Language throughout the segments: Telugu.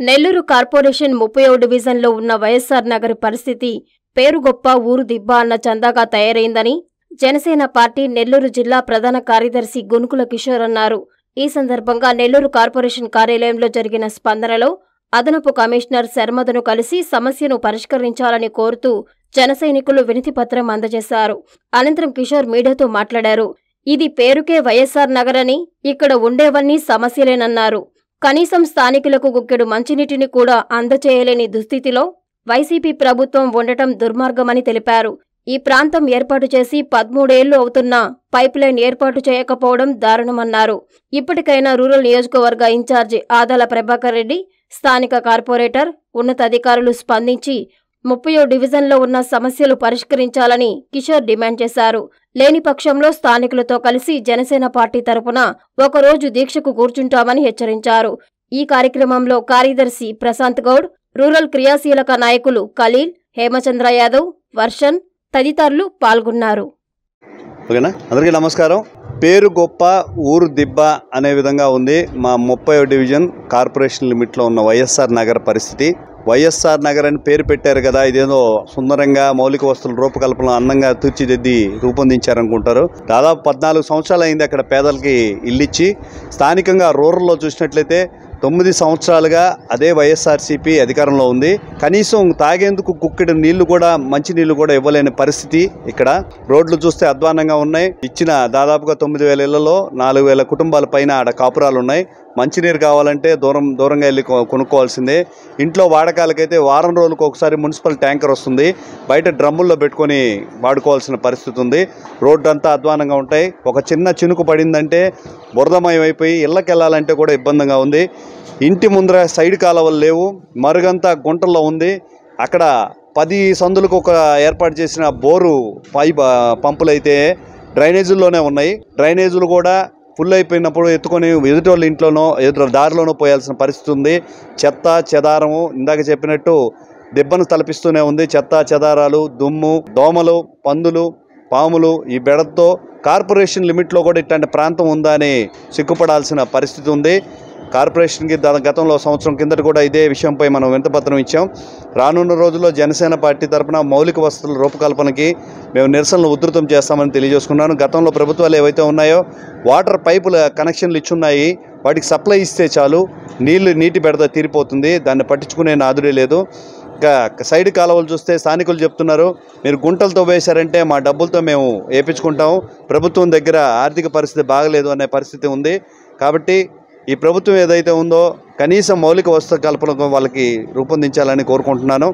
నెల్లూరు కార్పొరేషన్ ముప్పై డివిజన్లో ఉన్న వైఎస్సార్ నగర్ పరిస్థితి పేరు గొప్ప ఊరు దిబ్బ అన్న చందాగా తయారైందని జనసేన పార్టీ నెల్లూరు జిల్లా ప్రధాన కార్యదర్శి గునుకుల కిషోర్ అన్నారు ఈ సందర్భంగా నెల్లూరు కార్పొరేషన్ కార్యాలయంలో జరిగిన స్పందనలో అదనపు కమిషనర్ శర్మదను కలిసి సమస్యను పరిష్కరించాలని కోరుతూ జనసైనికులు వినతిపత్రం అందజేశారు అనంతరం కిషోర్ మీడియాతో మాట్లాడారు ఇది పేరుకే వైఎస్సార్ నగర్ అని ఇక్కడ ఉండేవన్నీ సమస్యలేనన్నారు కనీసం స్థానికులకు గుక్కెడు మంచినీటిని కూడా అందచేయలేని దుస్థితిలో వైసీపీ ప్రభుత్వం ఉండటం దుర్మార్గమని తెలిపారు ఈ ప్రాంతం ఏర్పాటు చేసి పదమూడేళ్లు అవుతున్నా పైప్లైన్ ఏర్పాటు చేయకపోవడం దారుణమన్నారు ఇప్పటికైనా రూరల్ నియోజకవర్గ ఇన్ఛార్జి ఆదాల ప్రభాకర్ రెడ్డి స్థానిక కార్పొరేటర్ ఉన్నతాధికారులు స్పందించి ముప్పయో డివిజన్లో ఉన్న సమస్యలు పరిష్కరించాలని కిషోర్ డిమాండ్ చేశారు లేని పక్షంలో స్థానికులతో కలిసి జనసేన పార్టీ తరపున ఒకరోజు దీక్షకు కూర్చుంటామని హెచ్చరించారు ఈ కార్యక్రమంలో కార్యదర్శి ప్రశాంత్ గౌడ్ రూరల్ క్రియాశీలక నాయకులు ఖలీల్ హేమచంద్ర యాదవ్ వర్షన్ తదితరులు పాల్గొన్నారు ఓకేనా అందరికీ నమస్కారం పేరు గొప్ప ఊరు దిబ్బ అనే విధంగా ఉంది మా ముప్పై డివిజన్ కార్పొరేషన్ లిమిట్లో ఉన్న వైఎస్ఆర్ నగర్ పరిస్థితి వైఎస్ఆర్ నగర్ అని పేరు పెట్టారు కదా ఇదేదో సుందరంగా మౌలిక వస్తువుల రూపకల్పన అందంగా తీర్చిదిద్ది రూపొందించారనుకుంటారు దాదాపు పద్నాలుగు సంవత్సరాలు అయింది అక్కడ పేదలకి ఇల్లు ఇచ్చి స్థానికంగా రూరల్లో చూసినట్లయితే తొమ్మిది సంవత్సరాలుగా అదే వైఎస్ఆర్సీపీ అధికారంలో ఉంది కనీసం తాగేందుకు కుక్కెడు నీళ్లు కూడా మంచి నీళ్లు కూడా ఇవ్వలేని పరిస్థితి ఇక్కడ రోడ్లు చూస్తే అధ్వానంగా ఉన్నాయి ఇచ్చిన దాదాపుగా తొమ్మిది వేల ఇళ్లలో నాలుగు వేల కుటుంబాల పైన ఆడ కాపురాలు ఉన్నాయి మంచినీరు కావాలంటే దూరం దూరంగా వెళ్ళి కొ- కొనుక్కోవాల్సిందే ఇంట్లో వాడకాలకైతే వారం రోజులకు ఒకసారి మున్సిపల్ ట్యాంకర్ వస్తుంది బయట డ్రమ్ముల్లో పెట్టుకొని వాడుకోవాల్సిన పరిస్థితి ఉంది రోడ్డు అంతా అధ్వానంగా ఉంటాయి ఒక చిన్న చినుకు పడిందంటే బురదమయం అయిపోయి ఇళ్ళకి వెళ్ళాలంటే కూడా ఇబ్బందిగా ఉంది ఇంటి ముందర సైడ్ కాలువలు లేవు మరుగంతా గుంటల్లో ఉంది అక్కడ పది సందులకు ఒక ఏర్పాటు చేసిన బోరు పైప్ ఆ, పంపులు అయితే డ్రైనేజీల్లోనే ఉన్నాయి డ్రైనేజీలు కూడా ఫుల్ అయిపోయినప్పుడు ఎత్తుకొని ఎదుటి వాళ్ళ ఇంట్లోనో ఎదుటి దారిలోనో పోయాల్సిన పరిస్థితి ఉంది చెత్త చెదారము ఇందాక చెప్పినట్టు దెబ్బను తలపిస్తూనే ఉంది చెత్త చెదారాలు దుమ్ము దోమలు పందులు పాములు ఈ బెడతో కార్పొరేషన్ లిమిట్లో కూడా ఇట్లాంటి ప్రాంతం ఉందా అని సిగ్గుపడాల్సిన పరిస్థితి ఉంది కార్పొరేషన్కి దా- గతంలో సంవత్సరం కిందట కూడా ఇదే విషయంపై మనం వింతపత్రం ఇచ్చాం రానున్న రోజుల్లో జనసేన పార్టీ తరపున మౌలిక వసతుల రూపకల్పనకి మేము నిరసనలు ఉధృతం చేస్తామని తెలియజేసుకున్నాను గతంలో ప్రభుత్వాలు ఏవైతే ఉన్నాయో వాటర్ పైపుల కనెక్షన్లు ఇచ్చున్నాయి వాటికి సప్లై ఇస్తే చాలు నీళ్లు నీటి బెడద తీరిపోతుంది దాన్ని పట్టించుకునే నాదుడే లేదు ఇంకా సైడ్ కాలువలు చూస్తే స్థానికులు చెప్తున్నారు మీరు గుంటలతో వేశారంటే మా డబ్బులతో మేము వేయించుకుంటాం ప్రభుత్వం దగ్గర ఆర్థిక పరిస్థితి బాగలేదు అనే పరిస్థితి ఉంది కాబట్టి ఈ ప్రభుత్వం ఏదైతే ఉందో కనీసం మౌలిక వస్తు కల్పన వాళ్ళకి రూపొందించాలని కోరుకుంటున్నాను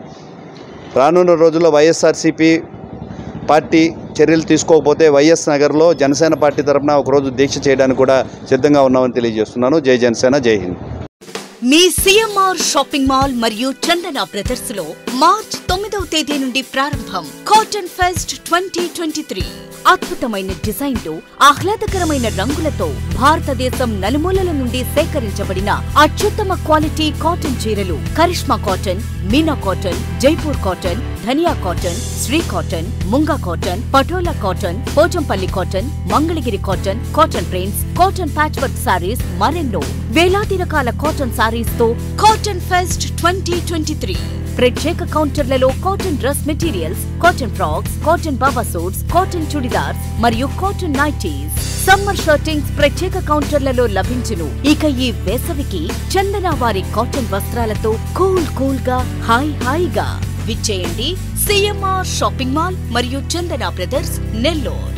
రానున్న రోజుల్లో వైఎస్ఆర్సీపీ పార్టీ చర్యలు తీసుకోకపోతే వైఎస్ నగర్లో జనసేన పార్టీ తరఫున ఒకరోజు దీక్ష చేయడానికి కూడా సిద్ధంగా ఉన్నామని తెలియజేస్తున్నాను జై జనసేన జై హింద్ మీ సిఎంఆర్ షాపింగ్ మాల్ మరియు చందన బ్రదర్స్ లో మార్చ్ తొమ్మిదవ తేదీ నుండి ప్రారంభం cotton fest twenty twenty three అద్భుతమైన డిజైన్లు ఆహ్లాదకరమైన రంగులతో భారతదేశం నలుమూలల నుండి సేకరించబడిన అత్యుత్తమ క్వాలిటీ కాటన్ చీరలు Karishma cotton Meena cotton Jaipur cotton Dhaniya cotton Sri cotton Munga cotton Patola cotton Pochampally cotton Mangalagiri cotton cotton prints cotton patch work saris మరెన్నో వేలాది రకాల కాటన్ సారీస్ తో cotton fest twenty twenty three ప్రత్యేక కౌంటర్లలో cotton dress materials cotton frocks cotton Baba suits cotton churidars మరియు కాటన్ నైటీస్ సమ్మర్ షర్టింగ్స్ ప్రత్యేక కౌంటర్లలో లభించును ఇక ఈ వేసవికి చందన వారి కాటన్ వస్త్రాలతో కూల్ కూల్ గా హాయ్ హాయిగా విచ్చేయండి సిఎంఆర్ షాపింగ్ మాల్ మరియు చందన బ్రదర్స్ నెల్లూరు